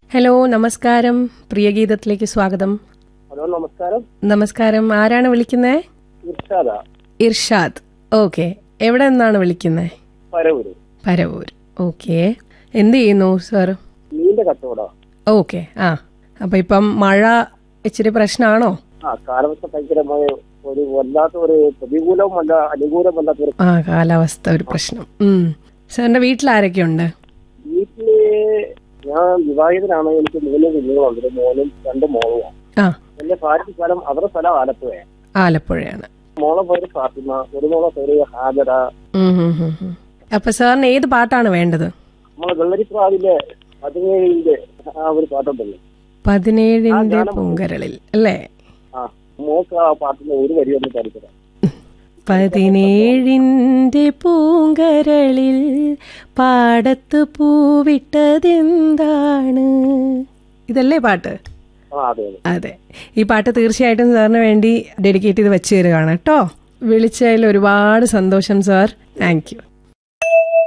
Hello നമസ്കാരം പ്രിയഗീതത്തിലേക്ക് സ്വാഗതം hello നമസ്കാരം നമസ്കാരം ആരാണ് വിളിക്കുന്നത് ഇർഷാദ ഇർഷാദ് ഓക്കെ എവിടെ നിന്നാണ് വിളിക്കുന്നത് പരവൂര് പരവൂർ ഓക്കെ എന്ത് ചെയ്യുന്നു സർ മീന്റെ കച്ചവടം ഓക്കെ ആ അപ്പൊ ഇപ്പം മഴ ഇച്ചിരി പ്രശ്നമാണോ ആ കാലാവസ്ഥ ഭയങ്കരമായ ഒരു വല്ലാത്ത ഒരു പ്രതികൂലവുമല്ല അനുകൂലമല്ലാത്ത ഒരു ആ കാലാവസ്ഥ ഒരു പ്രശ്നം ഉം സാറിന്റെ വീട്ടിൽ ആരൊക്കെയുണ്ട് വീട്ടില് ഞാൻ വിവാഹിതനാണ് എനിക്ക് മൂന്ന് കുഞ്ഞുങ്ങളുണ്ട് ഒരു മോനും രണ്ട് മോളുമാണ് ആ എന്റെ ഭാര്യ സ്ഥലം അവരുടെ സ്ഥലം ആലപ്പുഴയാണ് ആലപ്പുഴയാണ് മോളെ പേര് ഫാത്തിമ ഒരു മോളെ പേര് ഹാജര ഉം, ഉം, ഉം, ഉം. അപ്പൊ സാറിന് ഏത് പാട്ടാണ് വേണ്ടത് നമ്മളെ വെള്ളരിപ്രാവിലെ പതിനേഴിന്റെ ആ ഒരു പാട്ടുണ്ടല്ലോ പതിനേഴിന്റെ പൂങ്കരളിൽ അല്ലേ ആ മോക്ക് ആ പാട്ടിന്റെ ഒരു വരി ഒന്ന് പഠിച്ചത് പതിനേഴിന്റെ പൂങ്കരളിൽ പാടത്ത് പൂവിട്ടതെന്താണ് ഇതല്ലേ പാട്ട് ആ അതെ അതെ അതെ ഈ പാട്ട് തീർച്ചയായിട്ടും സാറിന് വേണ്ടി ഡെഡിക്കേറ്റ് ചെയ്ത് വെച്ച് തരുകയാണ് കേട്ടോ വിളിച്ചതിൽ ഒരുപാട് സന്തോഷം സാർ താങ്ക് യു